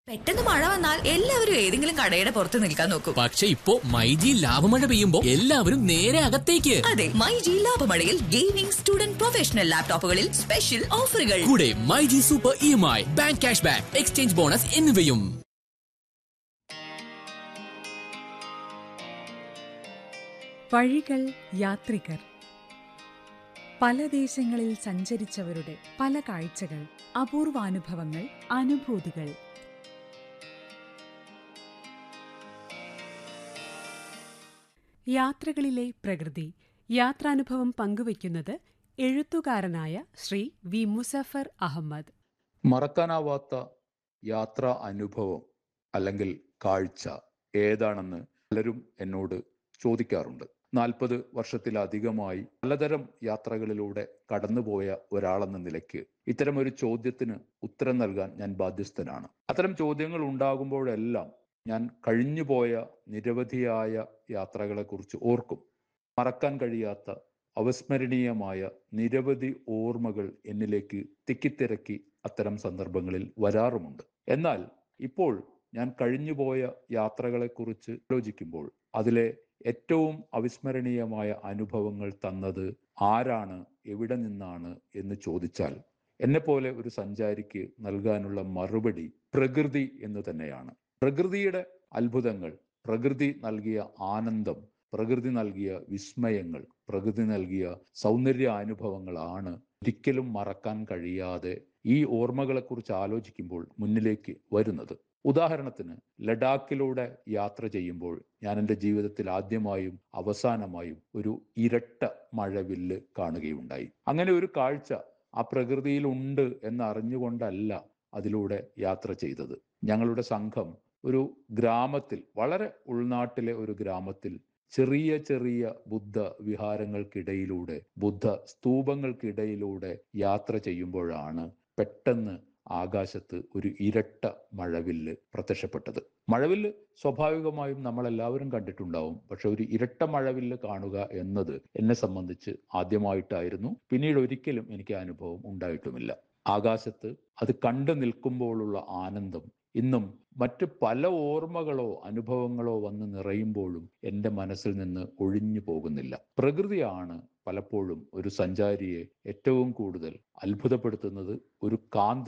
പെട്ടെന്ന് മഴ വന്നാൽ എല്ലാവരും ഏതെങ്കിലും കടയുടെ പുറത്ത് നിൽക്കാൻ നോക്കും പക്ഷെ ഇപ്പോ മൈജി ലാഭമഴ പെയ്യുമ്പോ എല്ലാവരും നേരെ അകത്തേക്ക് അതെ മൈ ജി ലാഭമഴയിൽ ഗെയിമിംഗ് സ്റ്റുഡന്റ് പ്രൊഫഷണൽ ലാപ്ടോപ്പുകളിൽ സ്പെഷ്യൽ ഓഫറുകൾ കൂടെ myG super E M I bank cash back exchange bonus എന്നിവയും വഴികൾ യാത്രികർ പല ദേശങ്ങളിൽ സഞ്ചരിച്ചവരുടെ പല കാഴ്ചകൾ അപൂർവാനുഭവങ്ങൾ അനുഭൂതികൾ യാത്രകളിലെ പ്രകൃതി യാത്രാനുഭവം പങ്കുവയ്ക്കുന്നത് എഴുത്തുകാരനായ ശ്രീ വി മുസഫർ അഹമ്മദ് മറക്കാനാവാത്ത യാത്രാ അനുഭവം അല്ലെങ്കിൽ കാഴ്ച ഏതാണെന്ന് പലരും എന്നോട് ചോദിക്കാറുണ്ട് നാൽപ്പത് വർഷത്തിലധികമായി പലതരം യാത്രകളിലൂടെ കടന്നുപോയ ഒരാളെന്ന നിലയ്ക്ക് ഇത്തരമൊരു ചോദ്യത്തിന് ഉത്തരം നൽകാൻ ഞാൻ ബാധ്യസ്ഥനാണ് അത്തരം ചോദ്യങ്ങൾ ഉണ്ടാകുമ്പോഴെല്ലാം ഞാൻ കഴിഞ്ഞുപോയ നിരവധിയായ യാത്രകളെക്കുറിച്ച് ഓർക്കും മറക്കാൻ കഴിയാത്ത അവസ്മരണീയമായ നിരവധി ഓർമ്മകൾ എന്നിലേക്ക് തിക്കിത്തിരക്കി അത്തരം സന്ദർഭങ്ങളിൽ വരാറുമുണ്ട് എന്നാൽ ഇപ്പോൾ ഞാൻ കഴിഞ്ഞുപോയ യാത്രകളെക്കുറിച്ച് ആലോചിക്കുമ്പോൾ അതിലെ ഏറ്റവും അവിസ്മരണീയമായ അനുഭവങ്ങൾ തന്നത് ആരാണ് എവിടെ നിന്നാണ് എന്ന് ചോദിച്ചാൽ എന്നെപ്പോലെ ഒരു സഞ്ചാരിക്ക് നൽകാനുള്ള മറുപടി പ്രകൃതി എന്ന് തന്നെയാണ് പ്രകൃതിയുടെ അത്ഭുതങ്ങൾ പ്രകൃതി നൽകിയ ആനന്ദം പ്രകൃതി നൽകിയ വിസ്മയങ്ങൾ പ്രകൃതി നൽകിയ സൗന്ദര്യ അനുഭവങ്ങളാണ് ഒരിക്കലും മറക്കാൻ കഴിയാതെ ഈ ഓർമ്മകളെക്കുറിച്ച് ആലോചിക്കുമ്പോൾ മുന്നിലേക്ക് വരുന്നത് ഉദാഹരണത്തിന് ലഡാക്കിലൂടെ യാത്ര ചെയ്യുമ്പോൾ ഞാൻ എൻ്റെ ജീവിതത്തിൽ ആദ്യമായും അവസാനമായും ഒരു ഇരട്ട മഴവില്ല് കാണുകയുണ്ടായി അങ്ങനെ ഒരു കാഴ്ച ആ പ്രകൃതിയിൽ ഉണ്ട് എന്ന് അറിഞ്ഞുകൊണ്ടല്ല അതിലൂടെ യാത്ര ചെയ്തത് ഞങ്ങളുടെ സംഘം ഒരു ഗ്രാമത്തിൽ വളരെ ഉൾനാട്ടിലെ ഒരു ഗ്രാമത്തിൽ ചെറിയ ചെറിയ ബുദ്ധ വിഹാരങ്ങൾക്കിടയിലൂടെ ബുദ്ധ സ്തൂപങ്ങൾക്കിടയിലൂടെ യാത്ര ചെയ്യുമ്പോഴാണ് പെട്ടെന്ന് ആകാശത്ത് ഒരു ഇരട്ട മഴവില്ല് പ്രത്യക്ഷപ്പെട്ടത് മഴവില്ല് സ്വാഭാവികമായും നമ്മൾ എല്ലാവരും കണ്ടിട്ടുണ്ടാവും പക്ഷെ ഒരു ഇരട്ട മഴവില്ല് കാണുക എന്നത് എന്നെ സംബന്ധിച്ച് ആദ്യമായിട്ടായിരുന്നു പിന്നീട് ഒരിക്കലും എനിക്ക് ആ അനുഭവം ഉണ്ടായിട്ടുമില്ല ആകാശത്ത് അത് കണ്ടു നിൽക്കുമ്പോഴുള്ള ആനന്ദം ഇന്നും മറ്റ് പല ഓർമ്മകളോ അനുഭവങ്ങളോ വന്ന് നിറയുമ്പോഴും എൻ്റെ മനസ്സിൽ നിന്ന് ഒഴിഞ്ഞു പോകുന്നില്ല പ്രകൃതിയാണ് പലപ്പോഴും ഒരു സഞ്ചാരിയെ ഏറ്റവും കൂടുതൽ അത്ഭുതപ്പെടുത്തുന്നത് ഒരു കാന്ത